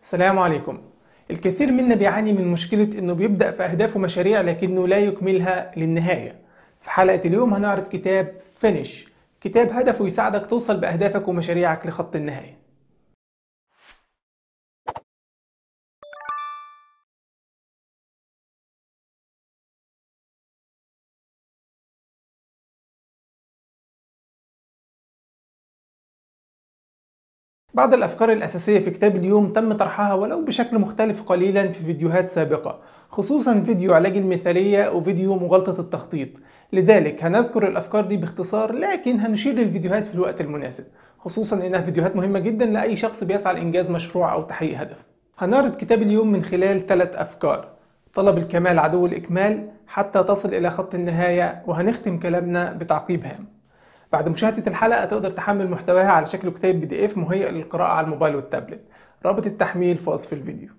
السلام عليكم الكثير منا بيعاني من مشكلة انه بيبدأ في اهدافه مشاريع لكنه لا يكملها للنهاية في حلقة اليوم هنعرض كتاب فينيش كتاب هدفه يساعدك توصل بأهدافك ومشاريعك لخط النهاية بعض الأفكار الأساسية في كتاب اليوم تم طرحها ولو بشكل مختلف قليلا في فيديوهات سابقة خصوصا فيديو علاج المثالية وفيديو مغالطة التخطيط لذلك هنذكر الأفكار دي باختصار لكن هنشير للفيديوهات في الوقت المناسب خصوصا إنها فيديوهات مهمة جدا لأي شخص بيسعى لإنجاز مشروع أو تحقيق هدف هنعرض كتاب اليوم من خلال ثلاث أفكار طلب الكمال عدو الإكمال حتى تصل إلى خط النهاية وهنختم كلامنا بتعقيب هام بعد مشاهدة الحلقة تقدر تحمل محتواها على شكل كتاب بي دي اف مهيئ للقراءة على الموبايل والتابلت رابط التحميل في وصف الفيديو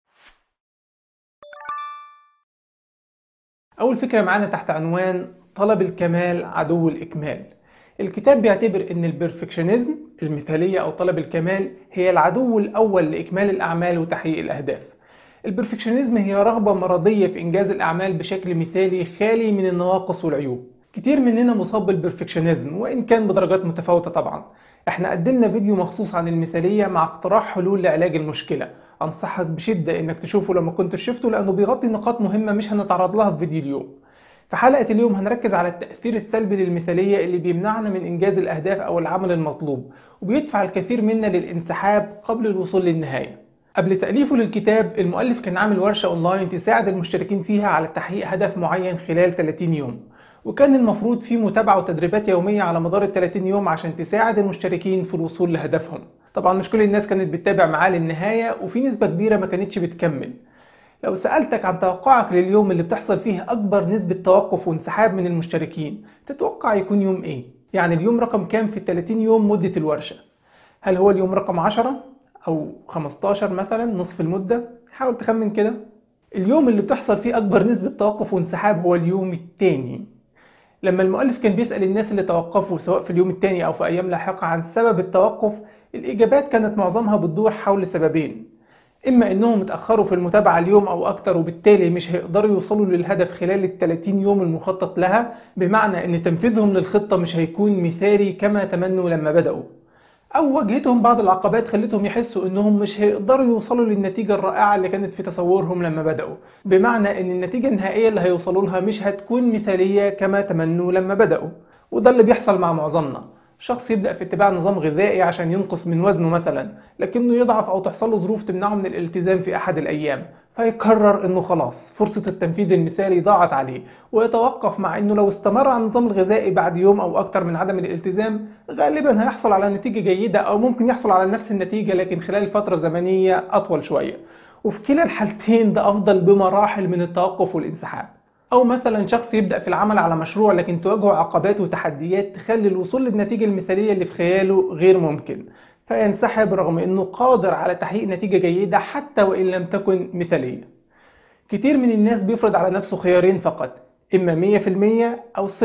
أول فكرة معانا تحت عنوان طلب الكمال عدو الإكمال الكتاب بيعتبر أن البرفكشنزم المثالية أو طلب الكمال هي العدو الأول لإكمال الأعمال وتحقيق الأهداف البرفكشنزم هي رغبة مرضية في إنجاز الأعمال بشكل مثالي خالي من النواقص والعيوب كتير مننا مصاب بالبرفكشنزم وإن كان بدرجات متفاوتة طبعا احنا قدمنا فيديو مخصوص عن المثالية مع اقتراح حلول لعلاج المشكلة انصحك بشدة انك تشوفه لما كنت شفته لانه بيغطي نقاط مهمة مش هنتعرض لها في فيديو اليوم في حلقة اليوم هنركز على التأثير السلبي للمثالية اللي بيمنعنا من إنجاز الأهداف أو العمل المطلوب وبيدفع الكثير منا للانسحاب قبل الوصول للنهاية قبل تأليفه للكتاب المؤلف كان عامل ورشة أونلاين تساعد المشتركين فيها على تحقيق هدف معين خلال 30 يوم وكان المفروض في متابعة وتدريبات يومية على مدار ال 30 يوم عشان تساعد المشتركين في الوصول لهدفهم طبعا مش كل الناس كانت بتتابع معاه للنهاية وفي نسبة كبيرة ما كانتش بتكمل لو سألتك عن توقعك لليوم اللي بتحصل فيه أكبر نسبة توقف وانسحاب من المشتركين تتوقع يكون يوم إيه؟ يعني اليوم رقم كام في ال 30 يوم مدة الورشة؟ هل هو اليوم رقم 10 أو 15 مثلا نصف المدة؟ حاول تخمن كده اليوم اللي بتحصل فيه أكبر نسبة توقف وانسحاب هو اليوم التاني لما المؤلف كان بيسأل الناس اللي توقفوا سواء في اليوم التاني أو في أيام لاحقة عن سبب التوقف الإجابات كانت معظمها بتدور حول سببين إما إنهم اتأخروا في المتابعة اليوم أو أكتر وبالتالي مش هيقدروا يوصلوا للهدف خلال ال 30 يوم المخطط لها بمعنى إن تنفيذهم للخطة مش هيكون مثالي كما تمنوا لما بدأوا أو واجهتهم بعض العقبات خلتهم يحسوا إنهم مش هيقدروا يوصلوا للنتيجة الرائعة اللي كانت في تصورهم لما بدأوا بمعنى إن النتيجة النهائية اللي هيوصلوا لها مش هتكون مثالية كما تمنوا لما بدأوا وده اللي بيحصل مع معظمنا شخص يبدأ في اتباع نظام غذائي عشان ينقص من وزنه مثلا لكنه يضعف أو تحصل له ظروف تمنعه من الالتزام في أحد الأيام فيقرر انه خلاص فرصة التنفيذ المثالي ضاعت عليه ويتوقف مع انه لو استمر على النظام الغذائي بعد يوم او اكتر من عدم الالتزام غالبا هيحصل على نتيجة جيدة او ممكن يحصل على نفس النتيجة لكن خلال فترة زمنية اطول شوية وفي كلا الحالتين ده افضل بمراحل من التوقف والانسحاب او مثلا شخص يبدا في العمل على مشروع لكن تواجهه عقبات وتحديات تخلي الوصول للنتيجه المثاليه اللي في خياله غير ممكن فينسحب رغم انه قادر على تحقيق نتيجة جيدة حتى وان لم تكن مثالية. كتير من الناس بيفرض على نفسه خيارين فقط اما 100% او 0%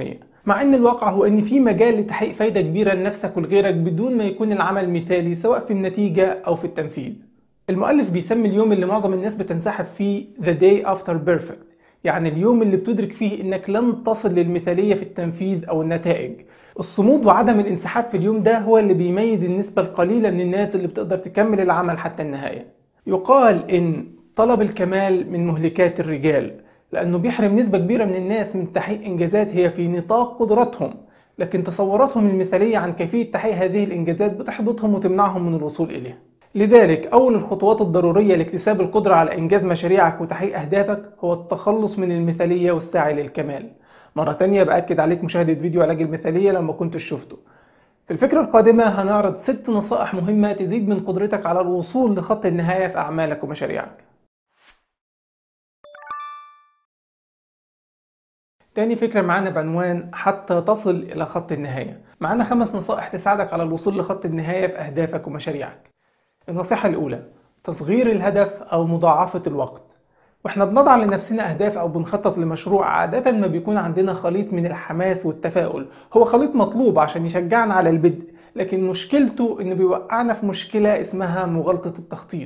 مع ان الواقع هو ان في مجال لتحقيق فايدة كبيرة لنفسك ولغيرك بدون ما يكون العمل مثالي سواء في النتيجة او في التنفيذ. المؤلف بيسمي اليوم اللي معظم الناس بتنسحب فيه the day after perfect يعني اليوم اللي بتدرك فيه انك لن تصل للمثالية في التنفيذ او النتائج الصمود وعدم الانسحاب في اليوم ده هو اللي بيميز النسبة القليلة من الناس اللي بتقدر تكمل العمل حتى النهاية يقال إن طلب الكمال من مهلكات الرجال لأنه بيحرم نسبة كبيرة من الناس من تحقيق إنجازات هي في نطاق قدراتهم لكن تصوراتهم المثالية عن كيفية تحقيق هذه الإنجازات بتحبطهم وتمنعهم من الوصول إليها لذلك أول الخطوات الضرورية لاكتساب القدرة على إنجاز مشاريعك وتحقيق أهدافك هو التخلص من المثالية والسعي للكمال مرة تانية بأكد عليك مشاهدة فيديو علاج المثالية لما كنتش شفته في الفكرة القادمة هنعرض ست نصائح مهمة تزيد من قدرتك على الوصول لخط النهاية في أعمالك ومشاريعك تاني فكرة معانا بعنوان حتى تصل إلى خط النهاية معانا خمس نصائح تساعدك على الوصول لخط النهاية في أهدافك ومشاريعك النصيحة الأولى تصغير الهدف أو مضاعفة الوقت واحنا بنضع لنفسنا اهداف او بنخطط لمشروع عادة ما بيكون عندنا خليط من الحماس والتفاؤل هو خليط مطلوب عشان يشجعنا على البدء لكن مشكلته انه بيوقعنا في مشكلة اسمها مغالطة التخطيط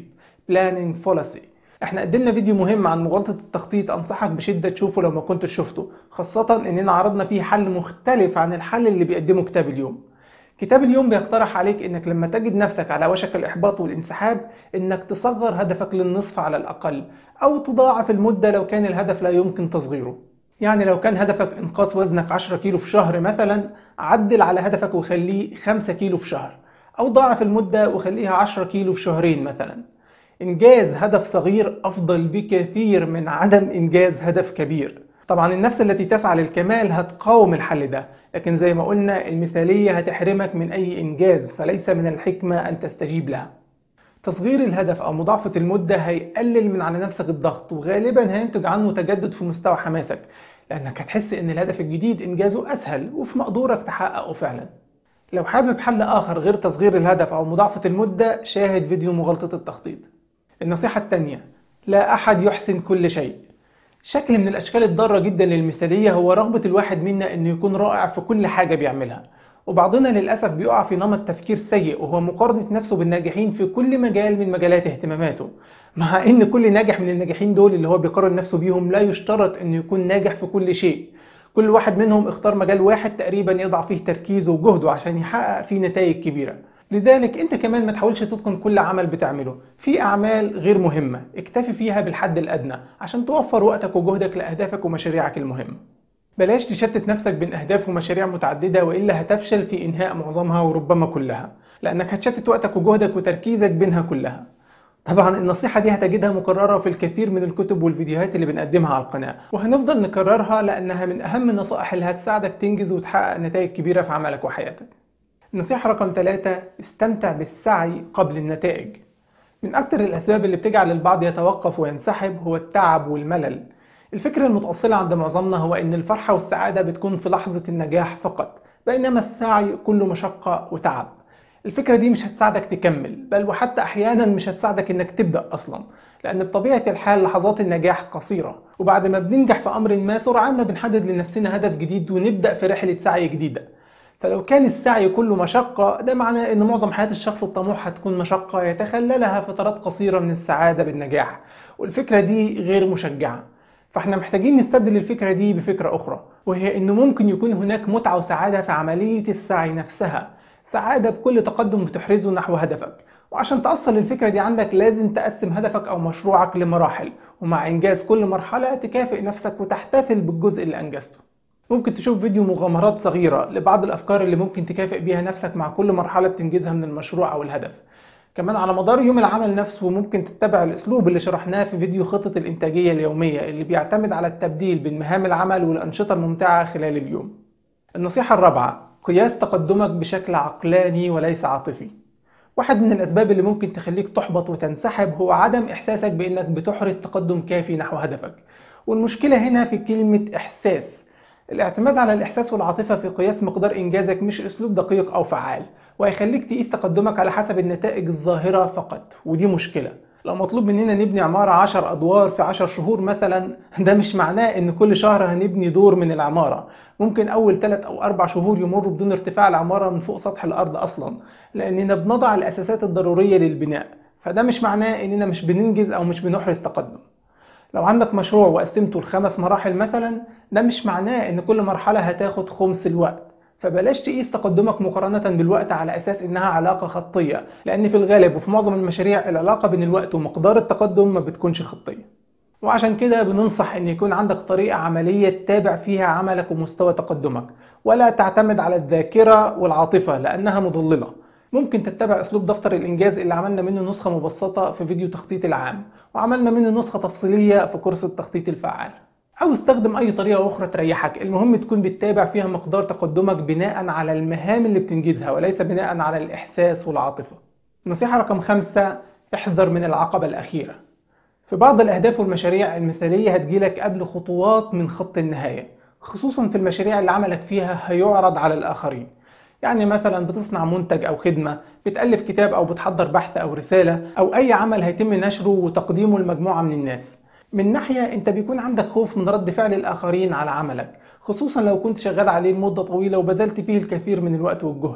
Planning Fallacy احنا قدمنا فيديو مهم عن مغالطة التخطيط انصحك بشدة تشوفه لو ما كنتش شفته خاصة اننا عرضنا فيه حل مختلف عن الحل اللي بيقدمه كتاب اليوم كتاب اليوم بيقترح عليك انك لما تجد نفسك على وشك الاحباط والانسحاب انك تصغر هدفك للنصف على الاقل او تضاعف المدة لو كان الهدف لا يمكن تصغيره يعني لو كان هدفك انقاص وزنك 10 كيلو في شهر مثلا عدل على هدفك وخليه 5 كيلو في شهر او ضاعف المدة وخليها 10 كيلو في شهرين مثلا انجاز هدف صغير افضل بكثير من عدم انجاز هدف كبير طبعا النفس التي تسعى للكمال هتقاوم الحل ده لكن زي ما قلنا المثالية هتحرمك من أي إنجاز فليس من الحكمة أن تستجيب لها تصغير الهدف أو مضاعفة المدة هيقلل من على نفسك الضغط وغالبا هينتج عنه تجدد في مستوى حماسك لأنك هتحس إن الهدف الجديد إنجازه أسهل وفي مقدورك تحققه فعلا لو حابب حل آخر غير تصغير الهدف أو مضاعفة المدة شاهد فيديو مغالطة التخطيط النصيحة التانية لا أحد يحسن كل شيء شكل من الأشكال الضارة جدا للمثالية هو رغبة الواحد منا إنه يكون رائع في كل حاجة بيعملها وبعضنا للأسف بيقع في نمط تفكير سيء وهو مقارنة نفسه بالناجحين في كل مجال من مجالات اهتماماته مع إن كل ناجح من الناجحين دول اللي هو بيقارن نفسه بيهم لا يشترط إنه يكون ناجح في كل شيء كل واحد منهم اختار مجال واحد تقريبا يضع فيه تركيزه وجهده عشان يحقق فيه نتائج كبيرة لذلك انت كمان ما تحاولش تتقن كل عمل بتعمله في اعمال غير مهمه اكتفي فيها بالحد الادنى عشان توفر وقتك وجهدك لاهدافك ومشاريعك المهمه بلاش تشتت نفسك بين اهداف ومشاريع متعدده والا هتفشل في انهاء معظمها وربما كلها لانك هتشتت وقتك وجهدك وتركيزك بينها كلها طبعا النصيحة دي هتجدها مكررة في الكثير من الكتب والفيديوهات اللي بنقدمها على القناة وهنفضل نكررها لأنها من أهم النصائح اللي هتساعدك تنجز وتحقق نتائج كبيرة في عملك وحياتك النصيحة رقم ثلاثة استمتع بالسعي قبل النتائج من أكثر الأسباب اللي بتجعل البعض يتوقف وينسحب هو التعب والملل الفكرة المتأصلة عند معظمنا هو أن الفرحة والسعادة بتكون في لحظة النجاح فقط بينما السعي كله مشقة وتعب الفكرة دي مش هتساعدك تكمل بل وحتى أحيانا مش هتساعدك إنك تبدأ أصلا لأن بطبيعة الحال لحظات النجاح قصيرة وبعد ما بننجح في أمر ما سرعان ما بنحدد لنفسنا هدف جديد ونبدأ في رحلة سعي جديدة فلو كان السعي كله مشقة ده معناه ان معظم حياة الشخص الطموح هتكون مشقة يتخللها فترات قصيرة من السعادة بالنجاح والفكرة دي غير مشجعة فاحنا محتاجين نستبدل الفكرة دي بفكرة أخرى وهي إنه ممكن يكون هناك متعة وسعادة في عملية السعي نفسها سعادة بكل تقدم بتحرزه نحو هدفك وعشان تأصل الفكرة دي عندك لازم تقسم هدفك أو مشروعك لمراحل ومع إنجاز كل مرحلة تكافئ نفسك وتحتفل بالجزء اللي أنجزته ممكن تشوف فيديو مغامرات صغيرة لبعض الأفكار اللي ممكن تكافئ بيها نفسك مع كل مرحلة بتنجزها من المشروع أو الهدف كمان على مدار يوم العمل نفسه ممكن تتبع الأسلوب اللي شرحناه في فيديو خطة الإنتاجية اليومية اللي بيعتمد على التبديل بين مهام العمل والأنشطة الممتعة خلال اليوم النصيحة الرابعة قياس تقدمك بشكل عقلاني وليس عاطفي واحد من الأسباب اللي ممكن تخليك تحبط وتنسحب هو عدم إحساسك بأنك بتحرز تقدم كافي نحو هدفك والمشكلة هنا في كلمة إحساس الاعتماد على الإحساس والعاطفة في قياس مقدار إنجازك مش أسلوب دقيق أو فعال وهيخليك تقيس تقدمك على حسب النتائج الظاهرة فقط ودي مشكلة لو مطلوب مننا نبني عمارة 10 أدوار في 10 شهور مثلا ده مش معناه إن كل شهر هنبني دور من العمارة ممكن أول 3 أو 4 شهور يمروا بدون ارتفاع العمارة من فوق سطح الأرض أصلا لأننا بنضع الأساسات الضرورية للبناء فده مش معناه إننا مش بننجز أو مش بنحرز تقدم لو عندك مشروع وقسمته لخمس مراحل مثلا ده مش معناه ان كل مرحلة هتاخد خمس الوقت فبلاش تقيس تقدمك مقارنة بالوقت على أساس إنها علاقة خطية لأن في الغالب وفي معظم المشاريع العلاقة بين الوقت ومقدار التقدم ما بتكونش خطية وعشان كده بننصح إن يكون عندك طريقة عملية تتابع فيها عملك ومستوى تقدمك ولا تعتمد على الذاكرة والعاطفة لأنها مضللة ممكن تتبع اسلوب دفتر الانجاز اللي عملنا منه نسخه مبسطه في فيديو تخطيط العام وعملنا منه نسخه تفصيليه في كورس التخطيط الفعال او استخدم اي طريقه اخرى تريحك المهم تكون بتتابع فيها مقدار تقدمك بناء على المهام اللي بتنجزها وليس بناء على الاحساس والعاطفه نصيحه رقم خمسة احذر من العقبه الاخيره في بعض الاهداف والمشاريع المثاليه هتجيلك قبل خطوات من خط النهايه خصوصا في المشاريع اللي عملك فيها هيعرض على الاخرين يعني مثلا بتصنع منتج او خدمه بتالف كتاب او بتحضر بحث او رساله او اي عمل هيتم نشره وتقديمه لمجموعه من الناس من ناحيه انت بيكون عندك خوف من رد فعل الاخرين على عملك خصوصا لو كنت شغال عليه لمده طويله وبذلت فيه الكثير من الوقت والجهد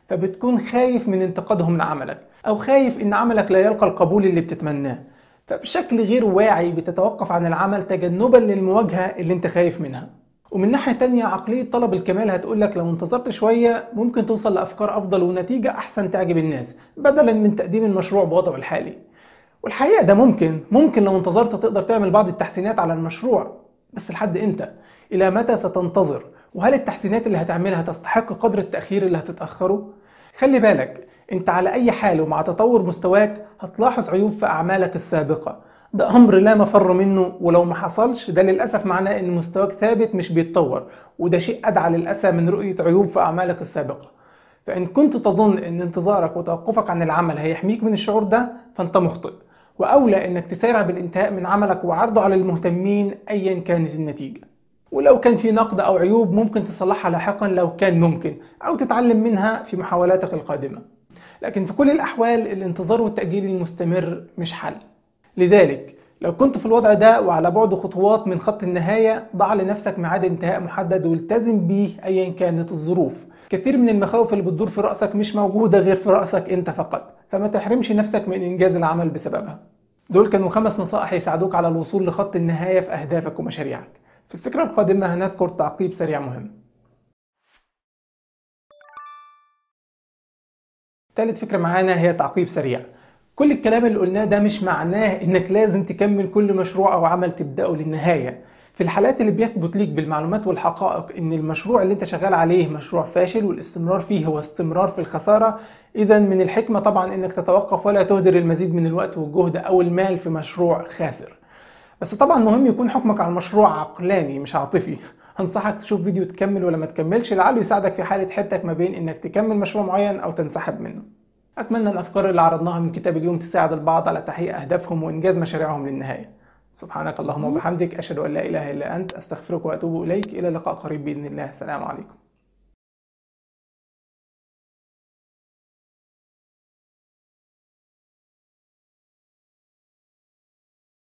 فبتكون خايف من انتقادهم لعملك أو خايف إن عملك لا يلقى القبول اللي بتتمناه فبشكل غير واعي بتتوقف عن العمل تجنبا للمواجهة اللي انت خايف منها ومن ناحية تانية عقلية طلب الكمال هتقولك لو انتظرت شوية ممكن توصل لأفكار أفضل ونتيجة أحسن تعجب الناس بدلا من تقديم المشروع بوضعه الحالي والحقيقة ده ممكن ممكن لو انتظرت تقدر تعمل بعض التحسينات على المشروع بس لحد امتى؟ إلى متى ستنتظر؟ وهل التحسينات اللي هتعملها تستحق قدر التأخير اللي هتتأخره؟ خلي بالك انت على اي حال ومع تطور مستواك هتلاحظ عيوب في اعمالك السابقة ده امر لا مفر منه ولو ما حصلش ده للاسف معناه ان مستواك ثابت مش بيتطور وده شيء ادعى للاسى من رؤية عيوب في اعمالك السابقة فان كنت تظن ان انتظارك وتوقفك عن العمل هيحميك من الشعور ده فانت مخطئ واولى انك تسارع بالانتهاء من عملك وعرضه على المهتمين ايا كانت النتيجه ولو كان في نقد او عيوب ممكن تصلحها لاحقا لو كان ممكن او تتعلم منها في محاولاتك القادمه لكن في كل الاحوال الانتظار والتاجيل المستمر مش حل لذلك لو كنت في الوضع ده وعلى بعد خطوات من خط النهاية ضع لنفسك ميعاد انتهاء محدد والتزم بيه أيا كانت الظروف كثير من المخاوف اللي بتدور في رأسك مش موجودة غير في رأسك أنت فقط فما تحرمش نفسك من إنجاز العمل بسببها دول كانوا خمس نصائح يساعدوك على الوصول لخط النهاية في أهدافك ومشاريعك في الفكرة القادمة هنذكر تعقيب سريع مهم ثالث فكرة معانا هي تعقيب سريع كل الكلام اللي قلناه ده مش معناه انك لازم تكمل كل مشروع او عمل تبدأه للنهاية في الحالات اللي بيثبت ليك بالمعلومات والحقائق ان المشروع اللي انت شغال عليه مشروع فاشل والاستمرار فيه هو استمرار في الخسارة اذا من الحكمة طبعا انك تتوقف ولا تهدر المزيد من الوقت والجهد او المال في مشروع خاسر بس طبعا مهم يكون حكمك على المشروع عقلاني مش عاطفي هنصحك تشوف فيديو تكمل ولا ما تكملش لعله يساعدك في حالة حيرتك ما بين انك تكمل مشروع معين او تنسحب منه اتمنى الافكار اللي عرضناها من كتاب اليوم تساعد البعض على تحقيق اهدافهم وانجاز مشاريعهم للنهاية سبحانك اللهم وبحمدك اشهد ان لا اله الا انت استغفرك واتوب اليك الى لقاء قريب باذن الله السلام عليكم